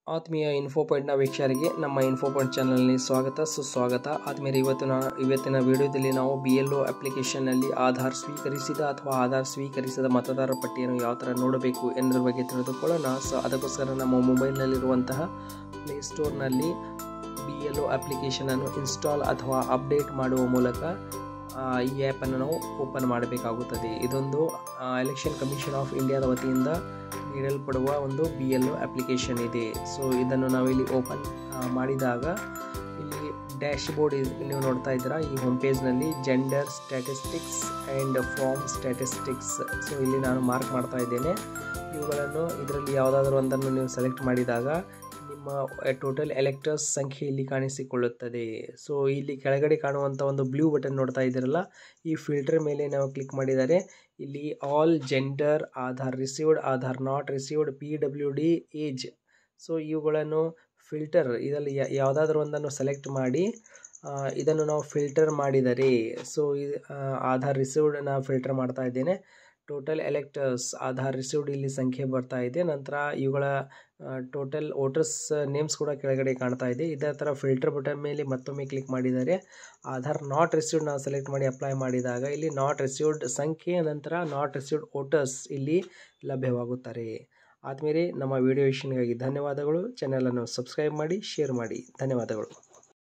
ಆತ್ಮೀಯ ಇನ್ಫೋ ಪಾಯಿಂಟ್ನ ವೀಕ್ಷಕರಿಗೆ ನಮ್ಮ ಇನ್ಫೋ ಪಾಯಿಂಟ್ ಚಾನಲ್ನಲ್ಲಿ ಸ್ವಾಗತ ಸುಸ್ವಾಗತ ಆದ್ಮೇಲೆ ಇವತ್ತಿನ ಇವತ್ತಿನ ವಿಡಿಯೋದಲ್ಲಿ ನಾವು ಬಿ ಎಲ್ ಒ ಅಪ್ಲಿಕೇಶನ್ನಲ್ಲಿ ಆಧಾರ್ ಸ್ವೀಕರಿಸಿದ ಅಥವಾ ಆಧಾರ್ ಸ್ವೀಕರಿಸಿದ ಮತದಾರರ ಪಟ್ಟಿಯನ್ನು ಯಾವ ಥರ ನೋಡಬೇಕು ಎನ್ನುವುದರ ಬಗ್ಗೆ ತಿಳಿದುಕೊಳ್ಳೋಣ ಸೊ ಅದಕ್ಕೋಸ್ಕರ ನಮ್ಮ ಮೊಬೈಲ್ನಲ್ಲಿರುವಂತಹ ಪ್ಲೇಸ್ಟೋರ್ನಲ್ಲಿ ಬಿ ಎಲ್ ಒ ಅಪ್ಲಿಕೇಶನನ್ನು ಇನ್ಸ್ಟಾಲ್ ಅಥವಾ ಅಪ್ಡೇಟ್ ಮಾಡುವ ಮೂಲಕ ಆ, ಈ ಆ್ಯಪನ್ನು ನಾವು ಓಪನ್ ಮಾಡಬೇಕಾಗುತ್ತದೆ ಇದೊಂದು ಎಲೆಕ್ಷನ್ ಕಮಿಷನ್ ಆಫ್ ಇಂಡಿಯಾದ ವತಿಯಿಂದ ನೀಡಲ್ಪಡುವ ಒಂದು ಬಿ ಎಲ್ ಒ ಅಪ್ಲಿಕೇಶನ್ ಇದೆ ಸೊ ಇದನ್ನು ನಾವಿಲ್ಲಿ ಓಪನ್ ಮಾಡಿದಾಗ ಇಲ್ಲಿ ಡ್ಯಾಶ್ ಬೋರ್ಡ್ ನೀವು ನೋಡ್ತಾ ಇದ್ದೀರಾ ಈ ಹೋಮ್ ಪೇಜ್ನಲ್ಲಿ gender statistics and form statistics so ಇಲ್ಲಿ ನಾನು ಮಾರ್ಕ್ ಮಾಡ್ತಾ ಇದ್ದೇನೆ ಇವುಗಳನ್ನು ಇದರಲ್ಲಿ ಯಾವುದಾದ್ರೂ ಒಂದನ್ನು ನೀವು ಸೆಲೆಕ್ಟ್ ಮಾಡಿದಾಗ ನಿಮ್ಮ ಟೋಟಲ್ ಎಲೆಕ್ಟರ್ಸ್ ಸಂಖ್ಯೆ ಇಲ್ಲಿ ಕಾಣಿಸಿಕೊಳ್ಳುತ್ತದೆ ಸೊ ಇಲ್ಲಿ ಕೆಳಗಡೆ ಕಾಣುವಂಥ ಒಂದು ಬ್ಲೂ ಬಟನ್ ನೋಡ್ತಾ ಇದ್ದೀರಲ್ಲ ಈ ಫಿಲ್ಟರ್ ಮೇಲೆ ನಾವು ಕ್ಲಿಕ್ ಮಾಡಿದರೆ ಇಲ್ಲಿ all gender Aadhaar received Aadhaar not received P W D age so ಇವುಗಳನ್ನು ಫಿಲ್ಟರ್ ಇದರಲ್ಲಿ ಯಾ- ಯಾವುದಾದ್ರೂ ಒಂದನ್ನು ಸೆಲೆಕ್ಟ್ ಮಾಡಿ ಆ, ಇದನ್ನು ನಾವು ಫಿಲ್ಟರ್ ಮಾಡಿದರೆ ಸೊ ಇದು ಆಧಾರ್ ರಿಸೀವ್ಡ್ ನಾನು ಫಿಲ್ಟರ್ ಮಾಡ್ತಾ ಇದ್ದೇನೆ ಟೋಟಲ್ ಎಲೆಕ್ಟರ್ಸ್ ಆಧಾರ್ ರಿಸೀವ್ಡ್ ಇಲ್ಲಿ ಸಂಖ್ಯೆ ಬರ್ತಾ ಇದೆ ನಂತರ ಇವುಗಳ ಟೋಟಲ್ ವೋಟರ್ಸ್ ನೇಮ್ಸ್ ಕೂಡ ಕೆಳಗಡೆ ಕಾಣ್ತಾ ಇದೆ ಇದೇ ಥರ ಫಿಲ್ಟರ್ ಬಟನ್ ಮೇಲೆ ಮತ್ತೊಮ್ಮೆ ಕ್ಲಿಕ್ ಮಾಡಿದರೆ ಆಧಾರ್ ನಾಟ್ ರಿಸೀವ್ಡ್ ನಾವು ಸೆಲೆಕ್ಟ್ ಮಾಡಿ ಅಪ್ಲೈ ಮಾಡಿದಾಗ ಇಲ್ಲಿ ನಾಟ್ ರಿಸೀವ್ಡ್ ಸಂಖ್ಯೆ ನಂತರ ನಾಟ್ ರಿಸೀವ್ಡ್ ವೋಟರ್ಸ್ ಇಲ್ಲಿ ಲಭ್ಯವಾಗುತ್ತಾರೆ ಆದಮೇಲೆ ನಮ್ಮ ವಿಡಿಯೋ ವೀಕ್ಷಣೆಗಾಗಿ ಧನ್ಯವಾದಗಳು ಚಾನಲನ್ನು ಸಬ್ಸ್ಕ್ರೈಬ್ ಮಾಡಿ ಶೇರ್ ಮಾಡಿ ಧನ್ಯವಾದಗಳು